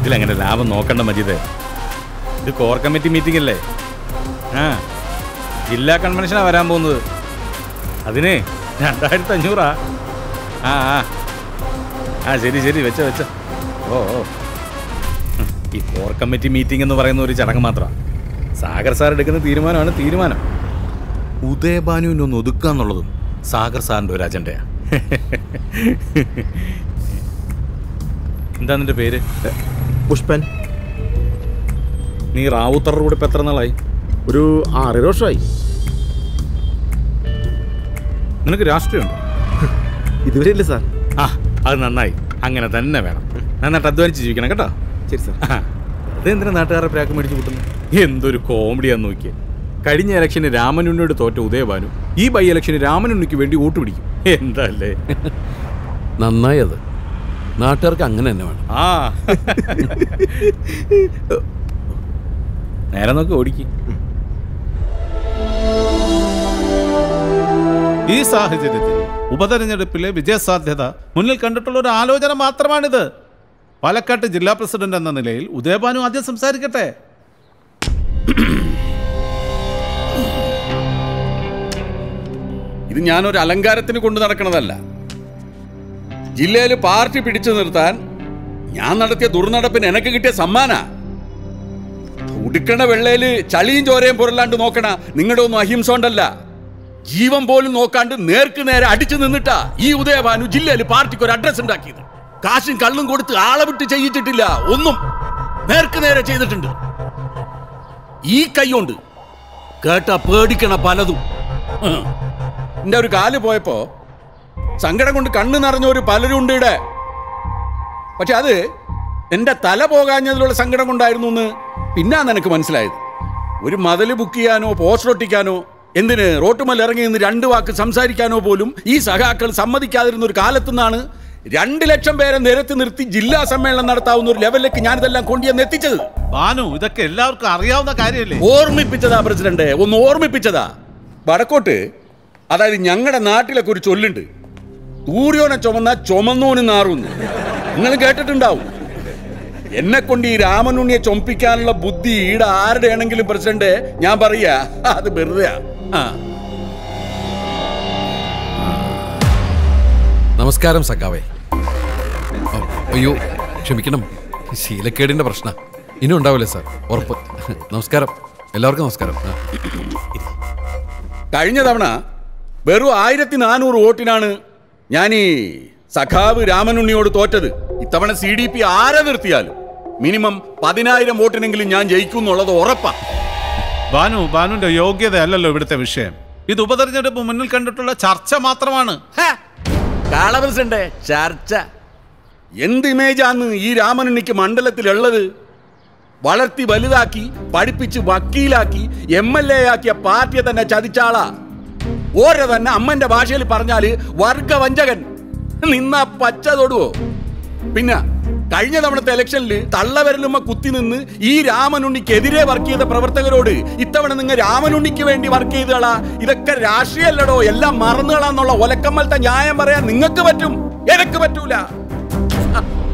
ഇതിലങ്ങനെ ലാഭം നോക്കണ്ട മജീദ് ഇത് കോർ കമ്മിറ്റി മീറ്റിംഗ് അല്ലേ ആ ജില്ലാ കൺവെൻഷനാ വരാൻ പോകുന്നത് അതിന് രണ്ടായിരത്തി അഞ്ഞൂറാ ആ ആ ആ ശരി ശരി വെച്ച വെച്ച ഓ ഓ ഉം, ഈ കോർ കമ്മിറ്റി മീറ്റിംഗ് എന്ന് പറയുന്ന ഒരു ചടങ്ങ് മാത്രമാണ് സാഗർ സാർ എടുക്കുന്ന തീരുമാനമാണ് തീരുമാനം ഉദയഭാനുവിനെ ഒന്ന് ഒതുക്കുക എന്നുള്ളതും സാഗർ സാറിൻ്റെ ഒരു അജണ്ടയാണ് എന്താ നിന്റെ പേര് പുഷ്പൻ നീ റാവുത്തറുടെ കൂടെ ഇപ്പം എത്ര നാളായി ഒരു ആറര വർഷമായി നിനക്ക് രാഷ്ട്രീയമുണ്ടോ ഇതുവരെ ഇല്ല സാർ ആ അത് നന്നായി അങ്ങനെ തന്നെ വേണം നന്നായിട്ട് അധ്വാനിച്ച് ജീവിക്കണം കേട്ടോ ശരി സാർ ആ, അതെന്തിനാ നാട്ടുകാരെ പ്രാക്ക് മേടിച്ച് കൂട്ടുന്നു എന്തൊരു കോമഡിയാന്ന് നോക്കിയേ കഴിഞ്ഞ ഇലക്ഷന് രാമനുണ്ണിയോട് തോറ്റ ഉദയഭാനു ഈ ബൈ ഇലക്ഷന് രാമനുണ്ണിക്ക് വേണ്ടി വോട്ട് പിടിക്കും എന്താ അല്ലേ നന്നായി അത് നാട്ടുകാർക്ക് അങ്ങനെ തന്നെ വേണം ആ നേരെ നോക്കി ഓടിക്ക് ഈ സാഹചര്യത്തിൽ ഉപതെരഞ്ഞെടുപ്പിലെ വിജയസാധ്യത മുന്നിൽ കണ്ടിട്ടുള്ള ഒരു ആലോചന മാത്രമാണിത് പാലക്കാട്ട് ജില്ലാ പ്രസിഡന്റ് എന്ന നിലയിൽ ഉദയഭാനു ആദ്യം സംസാരിക്കട്ടെ ഇത് ഞാനൊരു അലങ്കാരത്തിന് കൊണ്ടു നടക്കണതല്ല ജില്ലയിൽ പാർട്ടി പിടിച്ചു നിർത്താൻ ഞാൻ നടത്തിയ ദുർനടപ്പിന് എനിക്ക് കിട്ടിയ സമ്മാന ഉടുക്കണ വെള്ളയില് ചളിയും ചോരയും പുരല്ലാണ്ട് നോക്കണ നിങ്ങളുടെ ഒന്നും അഹിംസ ഉണ്ടല്ല ജീവൻ പോലും നോക്കാണ്ട് നേർക്ക് നേരെ അടിച്ചു നിന്നിട്ടാ ഈ ഉദയഭാനു ജില്ലയിൽ പാർട്ടിക്ക് ഒരു അഡ്രസ് ഉണ്ടാക്കിയത് കാശും കള്ളും കൊടുത്ത് ആളെ വിട്ട് ചെയ്യിച്ചിട്ടില്ല ഒന്നും നേർക്ക് നേരെ ചെയ്തിട്ടുണ്ട് ഈ കൈകൊണ്ട് കേട്ട പേടിക്കണ പലതും ഉം. എന്റെ ഒരു കാല് പോയപ്പോ സങ്കടം കൊണ്ട് കണ്ണ് നിറഞ്ഞ ഒരു പലരും ഉണ്ട് ഇവിടെ പക്ഷെ അത് എന്റെ തല പോകാഞ്ഞതിലുള്ള സങ്കടം കൊണ്ടായിരുന്നു എന്ന് പിന്നാന്ന് എനിക്ക് മനസ്സിലായത് ഒരു മതിൽ ബുക്ക് ചെയ്യാനോ പോസ്റ്റർ ഒട്ടിക്കാനോ എന്തിന് റോട്ടുമൽ ഇറങ്ങി നിന്ന് രണ്ട് വാക്ക് സംസാരിക്കാനോ പോലും ഈ സഖാക്കൾ സമ്മതിക്കാതിരുന്ന ഒരു കാലത്തുനിന്നാണ് രണ്ട് ലക്ഷം പേരെ നിരത്തി നിർത്തി ജില്ലാ സമ്മേളനം നടത്താവുന്ന ഒരു ലെവലിലേക്ക് ഞാനിതെല്ലാം കൊണ്ടുവന്ന് എത്തിച്ചത് ഭാനു ഇതൊക്കെ എല്ലാവർക്കും അറിയാവുന്ന കാര്യമല്ലേ ഓർമ്മിപ്പിച്ചതാ പ്രസിഡന്റ് ഒന്ന് ഓർമ്മിപ്പിച്ചതാ വടക്കോട്ട് അതായത് ഞങ്ങളുടെ നാട്ടിലൊക്കെ ഒരു ചൊല്ലുണ്ട് തൂര്യോനെ ചുമന്ന ചുമന്നോന് നാറുന്ന് നിങ്ങൾ കേട്ടിട്ടുണ്ടാവും എന്നെ കൊണ്ട് ഈ രാമനുണ്ണിയെ ചൊമ്പിക്കാനുള്ള ബുദ്ധി ഈടെ ആരുടെ ആണെങ്കിലും പ്രസിഡന്റ് ഞാൻ പറയാ അത് വെറുതെയാ ആ നമസ്കാരം സഖാവേ ഓ, അയ്യോ ക്ഷമിക്കണം ശീലക്കേടിന്റെ പ്രശ്ന ഇനി ഉണ്ടാവില്ലേ സാർ ഉറപ്പ് നമസ്കാരം എല്ലാവർക്കും നമസ്കാരം ആ. കഴിഞ്ഞ തവണ വെറും ആയിരത്തി നാനൂറ് വോട്ടിനാണ് ഞാൻ ഈ സഖാവ് രാമനുണ്ണിയോട് തോറ്റത് ഇത്തവണ സി ഡി പി ആരെ നിർത്തിയാലും മിനിമം പതിനായിരം വോട്ടിനെങ്കിലും ഞാൻ ജയിക്കും എന്നുള്ളത് ഉറപ്പാ ഭാനു ഭാനുവിന്റെ യോഗ്യതയല്ലല്ലോ ഇവിടുത്തെ വിഷയം ഇത് ഉപതെരഞ്ഞെടുപ്പ് മുന്നിൽ കണ്ടിട്ടുള്ള ചർച്ച മാത്രമാണ് കാളവസണ്ടേ ചർച്ച എന്ത് ഇമേജാന്ന് ഈ രാമനുണ്ണിക്ക് മണ്ഡലത്തിലുള്ളത് വളർത്തി വലുതാക്കി പഠിപ്പിച്ച് വക്കീലാക്കി എം എൽ എ ആക്കിയ പാർട്ടിയെ തന്നെ ചതിച്ചാളാ ഓരോ തന്നെ അമ്മന്റെ ഭാഷയിൽ പറഞ്ഞാല് വർഗവഞ്ചകൻ നിന്ന പച്ച തൊടുവോ പിന്നെ കഴിഞ്ഞ തവണത്തെ ഇലക്ഷനിൽ തള്ളവരലുമ്മ കുത്തി നിന്ന് ഈ രാമനുണ്ണിക്കെതിരെ വർക്ക് ചെയ്ത പ്രവർത്തകരോട് ഇത്തവണ നിങ്ങൾ രാമനുണ്ണിക്ക് വേണ്ടി വർക്ക് ചെയ്തകളാ ഇതൊക്കെ രാഷ്ട്രീയല്ലടോ എല്ലാം മറന്നുകളാന്നുള്ള ഒലക്കമ്മലത്തെ ന്യായം പറയാൻ നിങ്ങൾക്ക് പറ്റും എനക്ക് പറ്റൂല